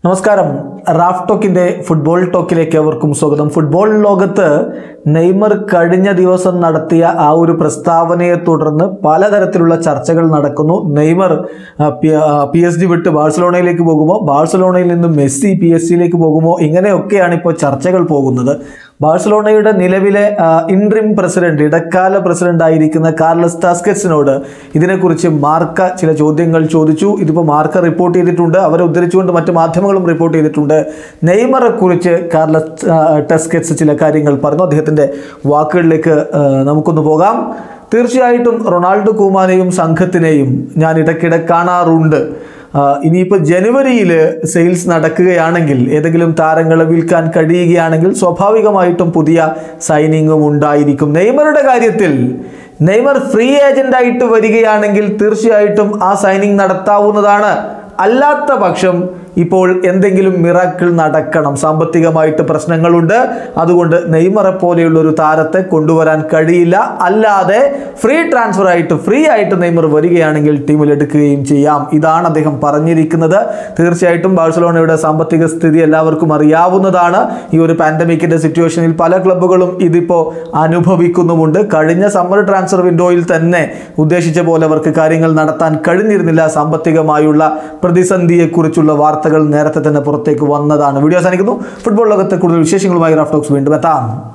നമസ്കാരം Raf ടോക്കിന്റെ football ടോക്കിലേക്ക് അവർക്കും സ്വാഗതം ഫുട്ബോൾ ലോകത്ത് നെയ്മർ കഴിഞ്ഞ ദിവസം നടത്തിയ ആ ഒരു പ്രസ്താവനയെ തുടർന്ന് പലതരത്തിലുള്ള ചർച്ചകൾ നടക്കുന്നു നെയ്മർ പി എസ് ഡി വിട്ട് ബാഴ്സലോണയിലേക്ക് പോകുമോ ബാഴ്സലോണയിൽ നിന്ന് മെസ്സി പി എസ് ജിയിലേക്ക് പോകുമോ ഇങ്ങനെയൊക്കെയാണ് ഇപ്പോൾ ചർച്ചകൾ പോകുന്നത് ബാഴ്സലോണയുടെ നിലവിലെ ഇൻട്രിം പ്രസിഡന്റ് ഇടക്കാല പ്രസിഡന്റ് ആയിരിക്കുന്ന കാർലസ് ടാസ്കറ്റ്സിനോട് ഇതിനെക്കുറിച്ച് മാർക്ക ചില ചോദ്യങ്ങൾ ചോദിച്ചു ഇതിപ്പോൾ മാർക്ക റിപ്പോർട്ട് ചെയ്തിട്ടുണ്ട് അവരെ ഉദ്ധരിച്ചുകൊണ്ട് മറ്റ് മാധ്യമങ്ങളും റിപ്പോർട്ട് ചെയ്തിട്ടുണ്ട് നെയ്മറെ കുറിച്ച് കാർലസ് ആ, ടെസ്കറ്റ്സ് ചില കാര്യങ്ങൾ പറഞ്ഞു അദ്ദേഹത്തിൻ്റെ വാക്കുകളിലേക്ക് ആ, നമുക്കൊന്ന് പോകാം തീർച്ചയായിട്ടും റൊണാൾഡോ കൂമാനെയും സംഘത്തിനെയും ഞാൻ ഇടയ്ക്കിടെ കാണാറുണ്ട് ആ, ഇനിയിപ്പോൾ ജനുവരിയിൽ സെയിൽസ് നടക്കുകയാണെങ്കിൽ ഏതെങ്കിലും താരങ്ങളെ വിൽക്കാൻ കഴിയുകയാണെങ്കിൽ സ്വാഭാവികമായിട്ടും പുതിയ സൈനിങ്ങും ഉണ്ടായിരിക്കും നെയ്മറുടെ കാര്യത്തിൽ നെയ്മർ ഫ്രീ ഏജന്റ് ആയിട്ട് വരികയാണെങ്കിൽ തീർച്ചയായിട്ടും ആ സൈനിങ് നടത്താവുന്നതാണ് അല്ലാത്ത പക്ഷം ഇപ്പോൾ എന്തെങ്കിലും മിറാക്കിൾ നടക്കണം സാമ്പത്തികമായിട്ട് പ്രശ്നങ്ങളുണ്ട് അതുകൊണ്ട് നെയ്മറെ പോലെയുള്ള ഒരു താരത്തെ കൊണ്ടുവരാൻ കഴിയില്ല അല്ലാതെ ഫ്രീ ട്രാൻസ്ഫർ ആയിട്ട് ഫ്രീ ആയിട്ട് നെയ്മർ വരികയാണെങ്കിൽ ടീമിൽ എടുക്കുകയും ചെയ്യാം ഇതാണ് അദ്ദേഹം പറഞ്ഞിരിക്കുന്നത് തീർച്ചയായിട്ടും ബാഴ്സലോണയുടെ സാമ്പത്തിക സ്ഥിതി എല്ലാവർക്കും അറിയാവുന്നതാണ് ഈ ഒരു പാൻഡമിക്കിന്റെ സിറ്റുവേഷനിൽ പല ക്ലബ്ബുകളും ഇതിപ്പോൾ അനുഭവിക്കുന്നുമുണ്ട് കഴിഞ്ഞ സമ്മർ ട്രാൻസ്ഫർ വിൻഡോയിൽ തന്നെ ഉദ്ദേശിച്ച പോലെ അവർക്ക് കാര്യങ്ങൾ നടത്താൻ കഴിഞ്ഞിരുന്നില്ല സാമ്പത്തികമായുള്ള പ്രതിസന്ധിയെക്കുറിച്ചുള്ള വാർത്തകൾ നേരത്തെ തന്നെ പുറത്തേക്ക് വന്നതാണ് വീഡിയോ അവസാനിക്കുന്നു ഫുട്ബോൾ ലോകത്തെ കൂടുതൽ വിശേഷങ്ങളുമായി റാഫ് ടോക്സ് വീണ്ടും എത്താം